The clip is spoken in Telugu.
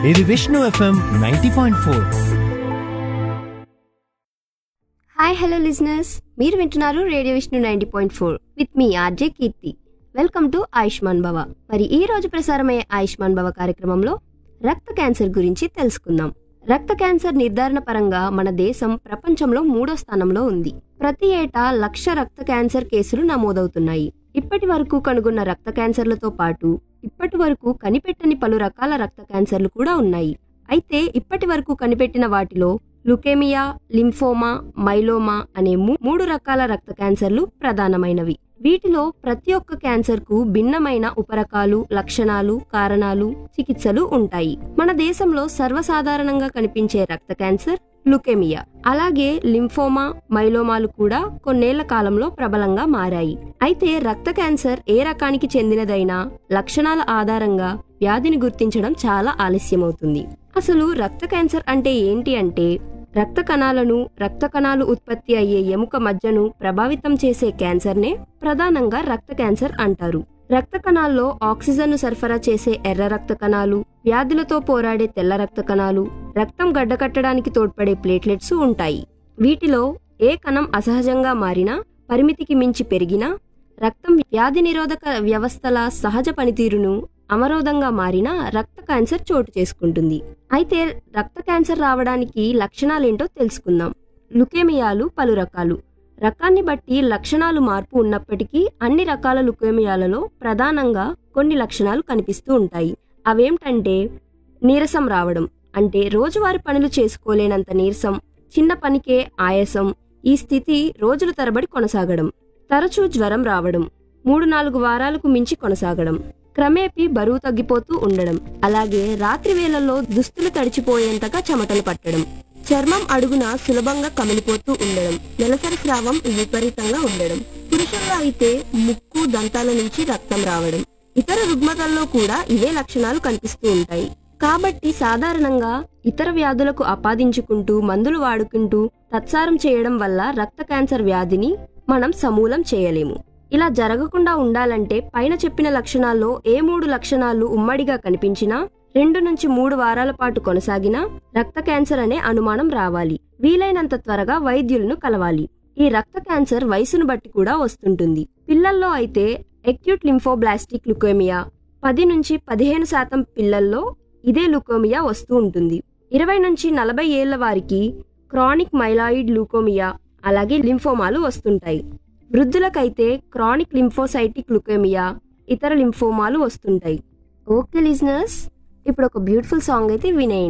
ఇది Vishnu FM ninety point four hi hello listeners మీరు వింటున్నారు radio Vishnu ninety point four with మీ RJ Keerthi welcome to Ayushman Bhava మరి ఈ రోజు ప్రసారమయ్యే ఆయుష్మాన్ భవ కార్యక్రమంలో రక్త క్యాన్సర్ గురించి తెలుసుకుందాం రక్త క్యాన్సర్ నిర్ధారణ పరంగా మన దేశం ప్రపంచంలో మూడో స్థానంలో ఉంది ప్రతి ఏటా లక్ష రక్త క్యాన్సర్ కేసులు నమోదవుతున్నాయి ఇప్పటి వరకు కనుగొన్న రక్త క్యాన్సర్లతో పాటు ఇప్పటి వరకు కనిపెట్టని పలు రకాల రక్త క్యాన్సర్లు కూడా ఉన్నాయి అయితే ఇప్పటి వరకు కనిపెట్టిన వాటిలో లుకేమియా లింఫోమా మైలోమా అనే మూ- మూడు రకాల రక్త క్యాన్సర్లు ప్రధానమైనవి వీటిలో ప్రతి ఒక్క క్యాన్సర్ కు భిన్నమైన ఉపరకాలు లక్షణాలు కారణాలు చికిత్సలు ఉంటాయి మన దేశంలో సర్వసాధారణంగా కనిపించే రక్త క్యాన్సర్ లుకెమియా అలాగే లింఫోమా మైలోమాలు కూడా కొన్నేళ్ల కాలంలో ప్రబలంగా మారాయి అయితే రక్త క్యాన్సర్ ఏ రకానికి చెందినదైనా లక్షణాల ఆధారంగా వ్యాధిని గుర్తించడం చాలా ఆలస్యమవుతుంది అసలు రక్త క్యాన్సర్ అంటే ఏంటి అంటే రక్త కణాలను రక్త కణాలు ఉత్పత్తి అయ్యే ఎముక మజ్జను ప్రభావితం చేసే క్యాన్సర్నే ప్రధానంగా రక్త క్యాన్సర్ అంటారు రక్త కణాల్లో ఆక్సిజన్ను సరఫరా చేసే ఎర్ర రక్త కణాలు వ్యాధులతో పోరాడే తెల్ల రక్త కణాలు రక్తం గడ్డకట్టడానికి తోడ్పడే ప్లేట్లెట్స్ ఉంటాయి వీటిలో ఏ కణం అసహజంగా మారినా పరిమితికి మించి పెరిగినా రక్తం వ్యాధి నిరోధక వ్యవస్థల సహజ పనితీరును అవరోధంగా మారినా రక్త క్యాన్సర్ చోటు చేసుకుంటుంది అయితే రక్త క్యాన్సర్ రావడానికి లక్షణాలేంటో తెలుసుకుందాం లుకేమియాలు పలు రకాలు రకాన్ని బట్టి లక్షణాలు మార్పు ఉన్నప్పటికీ అన్ని రకాల లుకేమియాలలో ప్రధానంగా కొన్ని లక్షణాలు కనిపిస్తూ ఉంటాయి అవేంటంటే నీరసం రావడం అంటే రోజువారి పనులు చేసుకోలేనంత నీరసం చిన్న పనికే ఆయాసం ఈ స్థితి రోజుల తరబడి కొనసాగడం తరచూ జ్వరం రావడం మూడు నాలుగు వారాలకు మించి కొనసాగడం క్రమేపీ బరువు తగ్గిపోతూ ఉండడం అలాగే రాత్రి వేళల్లో దుస్తులు తడిచిపోయేంతగా చెమటలు పట్టడం చర్మం అడుగున సులభంగా కమిలిపోతూ ఉండడం నెలసరి స్రావం విపరీతంగా ఉండడం పురుషుల్లో అయితే ముక్కు దంతాల నుంచి రక్తం రావడం ఇతర రుగ్మతల్లో కూడా ఇవే లక్షణాలు కనిపిస్తూ ఉంటాయి కాబట్టి సాధారణంగా ఇతర వ్యాధులకు ఆపాదించుకుంటూ మందులు వాడుకుంటూ తత్సారం చేయడం వల్ల రక్త క్యాన్సర్ వ్యాధిని మనం సమూలం చేయలేము ఇలా జరగకుండా ఉండాలంటే పైన చెప్పిన లక్షణాల్లో ఏ మూడు లక్షణాలు ఉమ్మడిగా కనిపించినా రెండు నుంచి మూడు వారాల పాటు కొనసాగినా రక్త క్యాన్సర్ అనే అనుమానం రావాలి వీలైనంత త్వరగా వైద్యులను కలవాలి ఈ రక్త క్యాన్సర్ వయసును బట్టి కూడా వస్తుంటుంది పిల్లల్లో అయితే ఎక్యూట్ లింఫోబ్లాస్టిక్ లుకోమియా పది నుంచి పదిహేను శాతం పిల్లల్లో ఇదే లుకోమియా వస్తూ ఉంటుంది ఇరవై నుంచి నలభై ఏళ్ల వారికి క్రానిక్ మైలాయిడ్ లూకోమియా అలాగే లింఫోమాలు వస్తుంటాయి వృద్ధులకైతే క్రానిక్ లింఫోసైటిక్ లుకేమియా ఇతర లింఫోమాలు వస్తుంటాయి ఓకే లిజనర్స్ ఇప్పుడు ఒక బ్యూటిఫుల్ సాంగ్ అయితే వినేయండి